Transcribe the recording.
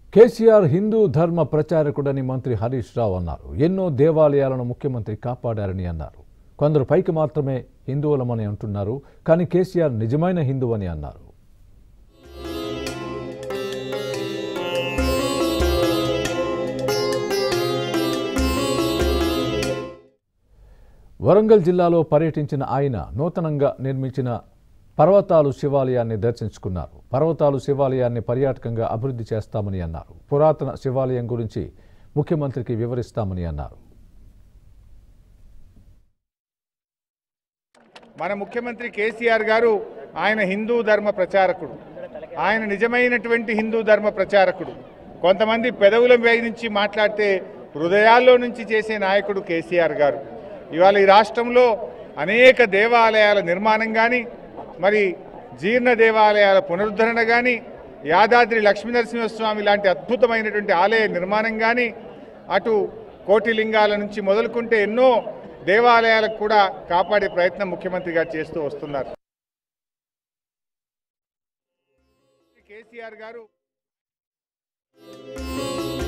కేసీఆర్ హిందూ ధర్మ ప్రచారకుడని మంత్రి హరీష్ రావు అన్నారు ఎన్నో దేవాలయాలను ముఖ్యమంత్రి కాపాడారని అన్నారు కొందరు పైకి మాత్రమే హిందువులమని అంటున్నారు కానీ కేసీఆర్ నిజమైన హిందువు అని అన్నారు వరంగల్ జిల్లాలో పర్యటించిన ఆయన నూతనంగా నిర్మించిన పర్వతాలు శివాలయాన్ని దర్శించుకున్నారు పర్వతాలు శివాలయాన్ని పర్యాటకంగా అభివృద్ధి చేస్తామని అన్నారు పురాతన శివాలయం గురించి ముఖ్యమంత్రికి వివరిస్తామని అన్నారు మన ముఖ్యమంత్రి కేసీఆర్ గారు ఆయన హిందూ ధర్మ ప్రచారకుడు ఆయన నిజమైనటువంటి హిందూ ధర్మ ప్రచారకుడు కొంతమంది పెదవుల మీద నుంచి మాట్లాడితే హృదయాల్లో నుంచి చేసే నాయకుడు కేసీఆర్ గారు ఇవాళ ఈ రాష్ట్రంలో అనేక దేవాలయాల నిర్మాణం కానీ మరి జీర్ణ దేవాలయాల పునరుద్ధరణ కానీ యాదాద్రి లక్ష్మీనరసింహస్వామి లాంటి అద్భుతమైనటువంటి ఆలయ నిర్మాణం కానీ అటు కోటిలింగాల నుంచి మొదలుకుంటే ఎన్నో దేవాలయాలకు కూడా కాపాడే ప్రయత్నం ముఖ్యమంత్రి గారు చేస్తూ వస్తున్నారు కేసీఆర్ గారు